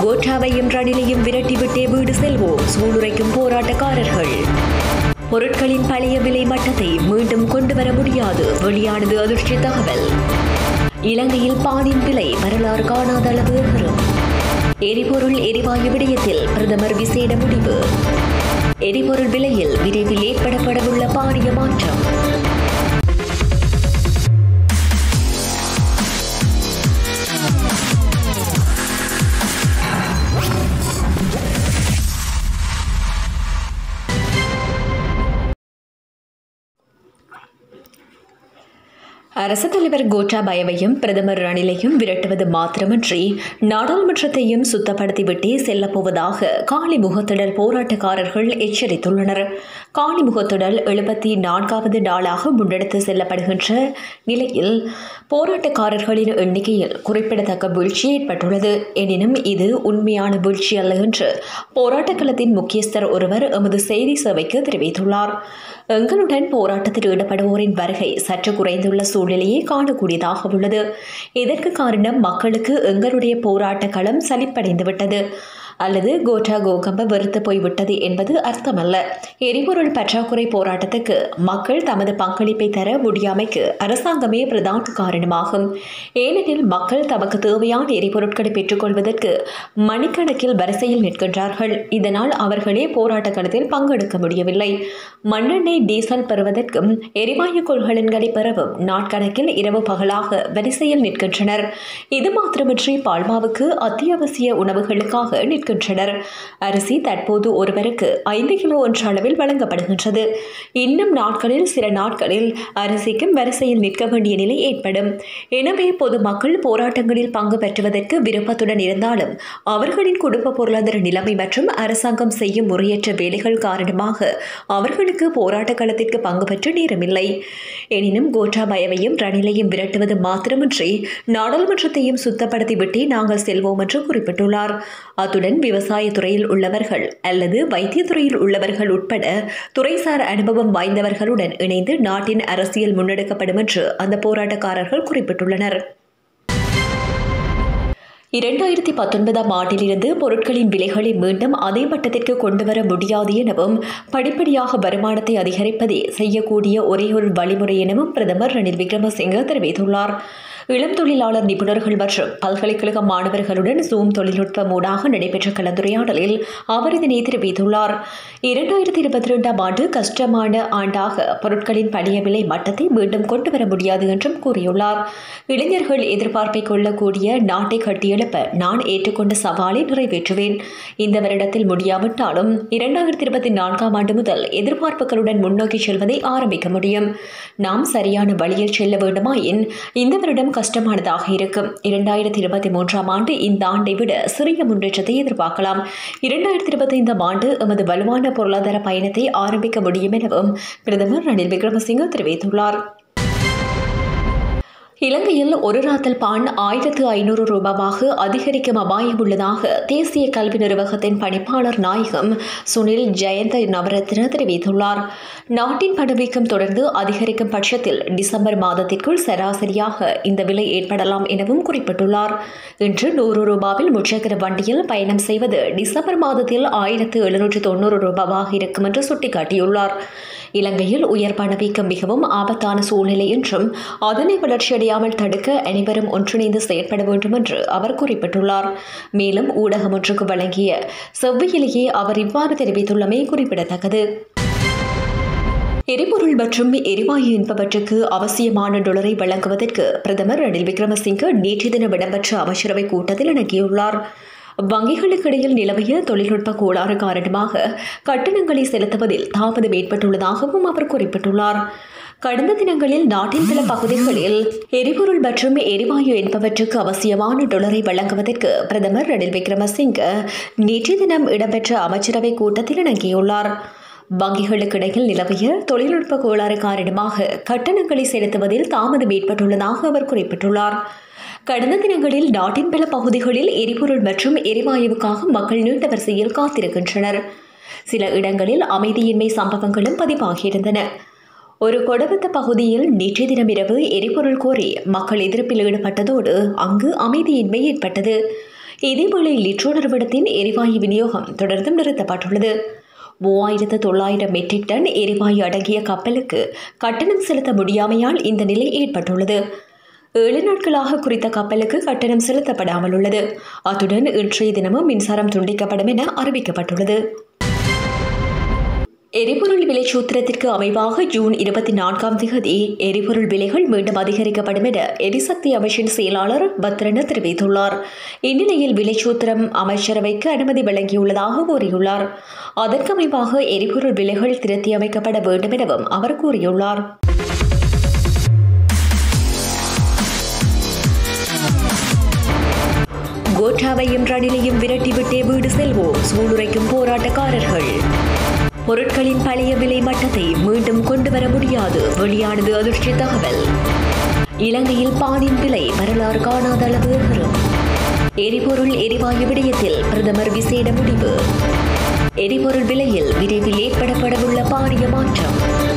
கோட்டாவையும் ரணிலையும் விரட்டிவிட்டே வீடு செல்வோம் சூளுரைக்கும் போராட்டக்காரர்கள் பொருட்களின் பழைய விலை மட்டத்தை மீண்டும் கொண்டு வர முடியாது வெளியானது அதிர்ச்சி தகவல் இலங்கையில் பாலின் விலை வரலாறு காணாத அளவு ஏறும் எரிபொருள் எரிவாயு விடயத்தில் பிரதமர் விசேட முடிவு எரிபொருள் விலையில் விரைவில் ஏற்படப்படவுள்ள பாரிய மாற்றம் அரசு தலைவர் கோட்டாபயவையும் பிரதமர் ரணிலையும் விரட்டுவது மாத்திரமன்றி நாடாளுமன்றத்தையும் சுத்தப்படுத்திவிட்டே செல்லப்போவதாக காலிமுகத்திடல் போராட்டக்காரர்கள் எச்சரித்துள்ளனர் காலிமுகத்திடல் எழுபத்தி நான்காவது நாளாக முன்னெடுத்து செல்லப்படுகின்ற நிலையில் போராட்டக்காரர்களின் எண்ணிக்கையில் குறிப்பிடத்தக்க வீழ்ச்சி ஏற்பட்டுள்ளது எனினும் இது உண்மையான வீழ்ச்சி அல்ல என்று போராட்டக் களத்தின் முக்கியஸ்தர் ஒருவர் எமது செய்தி சேவைக்கு தெரிவித்துள்ளார் எங்களுடன் போராட்டத்தில் ஈடுபடுவோரின் வருகை சற்று குறைந்துள்ள சூழ்நிலையை காணக்கூடியதாக உள்ளது இதற்கு காரணம் மக்களுக்கு எங்களுடைய போராட்ட களம் சலிப்படைந்துவிட்டது அல்லது கோட்டா கோகம்ப வெறுத்து போய்விட்டது என்பது அர்த்தமல்ல எரிபொருள் பற்றாக்குறை போராட்டத்துக்கு மக்கள் தமது பங்களிப்பை தர முடியாமைக்கு அரசாங்கமே பிரதான காரணமாகும் ஏனெனில் மக்கள் தமக்கு தேவையான எரிபொருட்களை பெற்றுக்கொள்வதற்கு மணிக்கணக்கில் வரிசையில் நிற்கின்றார்கள் இதனால் அவர்களே போராட்ட களத்தில் பங்கெடுக்க முடியவில்லை மண்ணெண்ணெய் டீசல் பெறுவதற்கும் எரிவாயு கொள்கலன்களை பெறவும் நாட்கணக்கில் இரவு பகலாக வரிசையில் நிற்கின்றனர் இது மாத்திரமின்றி பால்மாவுக்கு அத்தியாவசிய உணவுகளுக்காக நிற்கின்றனர் அரிசி தற்போது ஒருவருக்கு ஐந்து கிலோ என்ற அளவில் வழங்கப்படுகின்றது இன்னும் நாட்களில் சில நாட்களில் அரிசிக்கும் வரிசையில் நிற்க வேண்டிய நிலை ஏற்படும் எனவே பொதுமக்கள் போராட்டங்களில் பங்கு பெற்றுவதற்கு விருப்பத்துடன் இருந்தாலும் அவர்களின் குடும்ப பொருளாதார நிலைமை மற்றும் அரசாங்கம் செய்யும் முறையற்ற வேலைகள் காரணமாக அவர்களுக்கு போராட்ட களத்திற்கு பங்கு பெற்ற நேரமில்லை எனினும் கோட்டாபயவையும் ரணிலையும் விரட்டுவது மாத்திரமின்றி நாடாளுமன்றத்தையும் சுத்தப்படுத்திவிட்டே நாங்கள் செல்வோம் என்று குறிப்பிட்டுள்ளார் அத்துடன் விவசாய துறையில் உள்ளவர்கள் அல்லது வைத்தியத்துறையில் உள்ளவர்கள் உட்பட துறைசார் அனுபவம் வாய்ந்தவர்களுடன் இணைந்து நாட்டின் அரசியல் முன்னெடுக்கப்படும் என்று அந்த போராட்டக்காரர்கள் குறிப்பிட்டுள்ளனர் இரண்டாயிரத்தி பத்தொன்பதாம் ஆண்டிலிருந்து பொருட்களின் விலைகளை மீண்டும் அதே மட்டத்திற்கு கொண்டு வர முடியாது எனவும் படிப்படியாக வருமானத்தை அதிகரிப்பதே செய்யக்கூடிய ஒரே ஒரு வழிமுறை எனவும் பிரதமர் ரணில் விக்ரமசிங்க தெரிவித்துள்ளார் இளம் தொழிலாளர் நிபுணர்கள் மற்றும் பல்கலைக்கழக மாணவர்களுடன் ஜூம் தொழில்நுட்பம் ஊடாக நடைபெற்ற கலந்துரையாடலில் அவர் இதனை தெரிவித்துள்ளார் இரண்டாயிரத்தி இருபத்தி ரெண்டாம் ஆண்டு கஷ்டமான ஆண்டாக பொருட்களின் பணிய விலை மட்டத்தை மீண்டும் கொண்டு வர முடியாது என்றும் கூறியுள்ளார் இளைஞர்கள் எதிர்பார்ப்பை கொள்ளக்கூடிய நாட்டை கட்டியெழுப்ப நான் ஏற்றுக்கொண்ட சவாலை நிறைவேற்றுவேன் இந்த வருடத்தில் முடியாவிட்டாலும் இரண்டாயிரத்தி இருபத்தி நான்காம் ஆண்டு முதல் எதிர்பார்ப்புகளுடன் முன்னோக்கி செல்வதை ஆரம்பிக்க முடியும் நாம் சரியான வழியில் செல்ல வேண்டுமாயின் இந்த வருடம் கஷ்டமானதாக இருக்கும் இரண்டாயிரத்தி இருபத்தி மூன்றாம் ஆண்டு இந்த ஆண்டை விட சிறிய முன்னேற்றத்தை எதிர்பார்க்கலாம் இரண்டாயிரத்தி இருபத்தி ஐந்தாம் ஆண்டு எமது வலுவான பொருளாதார பயணத்தை ஆரம்பிக்க முடியும் எனவும் பிரதமர் ரணில் விக்ரமசிங்க தெரிவித்துள்ளார் இலங்கையில் ஒரு ராத்தல் பான் ஆயிரத்து ஐநூறு ரூபாவாக அதிகரிக்கும் அபாயம் உள்ளதாக தேசிய கல்வி நிர்வாகத்தின் பணிப்பாளர் நாயகம் சுனில் ஜெயந்த நவரத்ன தெரிவித்துள்ளார் நாட்டின் பணவீக்கம் தொடர்ந்து அதிகரிக்கும் பட்சத்தில் டிசம்பர் மாதத்திற்குள் சராசரியாக இந்த விலை ஏற்படலாம் எனவும் குறிப்பிட்டுள்ளார் இன்று நூறு ரூபாவில் முச்சக்கர வண்டியில் பயணம் செய்வது டிசம்பர் மாதத்தில் ஆயிரத்து எழுநூற்று தொண்ணூறு ரூபாவாக இருக்கும் என்று சுட்டிக்காட்டியுள்ளார் இலங்கையில் உயர் பணவீக்கம் மிகவும் ஆபத்தான சூழ்நிலை என்றும் அதனை வளர்ச்சியடையாமல் தடுக்க அனைவரும் ஒன்றிணைந்து செயற்பட வேண்டும் என்று அவர் குறிப்பிட்டுள்ளார் மேலும் ஊடகம் ஒன்றுக்கு வழங்கிய செவ்வியிலேயே அவர் இவ்வாறு தெரிவித்துள்ளமை குறிப்பிடத்தக்கது எரிபொருள் மற்றும் எரிவாயு என்பவற்றுக்கு அவசியமான டொலரை வழங்குவதற்கு பிரதமர் ரணில் விக்ரமசிங்க நேற்று தினம் இடம்பெற்ற அமைச்சரவை கூட்டத்தில் இணங்கியுள்ளார் வங்கிகளுக்கு இடையில் நிலவிய தொழில்நுட்ப கோளாறு காரணமாக கட்டணங்களை செலுத்துவதில் தாமதம் ஏற்பட்டுள்ளதாகவும் அவர் குறிப்பிட்டுள்ளார் கடந்த தினங்களில் நாட்டின் சில பகுதிகளில் எரிபொருள் மற்றும் எரிவாயு என்பவற்றுக்கு அவசியமான டொலரை வழங்குவதற்கு பிரதமர் ரணில் விக்ரமசிங்க நேற்று தினம் இடம்பெற்ற அமைச்சரவை கூட்டத்தில் இணங்கியுள்ளார் வங்கிகளுக்கு இடையில் நிலவிய தொழில்நுட்ப கோளாறு காரணமாக கட்டணங்களை செலுத்துவதில் தாமதம் ஏற்பட்டுள்ளதாக அவர் குறிப்பிட்டுள்ளார் கடந்த தினங்களில் நாட்டின் பல பகுதிகளில் எரிபொருள் மற்றும் எரிவாயுவுக்காக மக்கள் நீண்ட வரிசையில் காத்திருக்கின்றனர் சில இடங்களில் அமைதியின்மை சம்பவங்களும் பதிவாகியிருந்தன ஒரு கொடவத்த பகுதியில் நேற்றைய தினமிரவு எரிபொருள் கோரி மக்கள் எதிர்ப்பில் ஈடுபட்டதோடு அங்கு அமைதியின்மை ஏற்பட்டது இதேவேளை லிட்ரோ நிறுவனத்தின் எரிவாயு விநியோகம் தொடர்ந்தும் நிறுத்தப்பட்டுள்ளது மூவாயிரத்து தொள்ளாயிரம் மெட்ரிக் டன் எரிவாயு அடங்கிய கப்பலுக்கு கட்டணம் செலுத்த முடியாமையால் இந்த நிலை ஏற்பட்டுள்ளது ஏழு நாட்களாக குறித்த கப்பலுக்கு கட்டணம் செலுத்தப்படாமல் உள்ளது அத்துடன் இன்றைய தினமும் மின்சாரம் துண்டிக்கப்படும் என அறிவிக்கப்பட்டுள்ளது எரிபொருள் விலை சூத்திரத்திற்கு அமைவாக ஜூன் இருபத்தி நான்காம் தேதி எரிபொருள் விலைகள் மீண்டும் அதிகரிக்கப்படும் என எரிசக்தி அமைச்சின் செயலாளர் பத்ரன தெரிவித்துள்ளார் இந்நிலையில் விலை சூத்திரம் அமைச்சரவைக்கு அனுமதி வழங்கியுள்ளதாக கூறியுள்ளார் அதற்கு அமைவாக எரிபொருள் விலைகள் திருத்தி அமைக்கப்பட வேண்டும் எனவும் அவர் கூறியுள்ளார் கோட்டாவையும் ரணிலையும் விரட்டிவிட்டே வீடு செல்வோம் சூளுரைக்கும் போராட்டக்காரர்கள் பொருட்களின் பழைய விலை மட்டத்தை மீண்டும் கொண்டு வர முடியாது வெளியானது அதிர்ச்சி தகவல் இலங்கையில் பானின் விலை வரலாறு காணாத அளவு ஏறும் எரிபொருள் எரிவாயு விடயத்தில் பிரதமர் விசேட முடிவு எரிபொருள் விலையில் விரைவில் ஏற்படப்படவுள்ள பாரிய மாற்றம்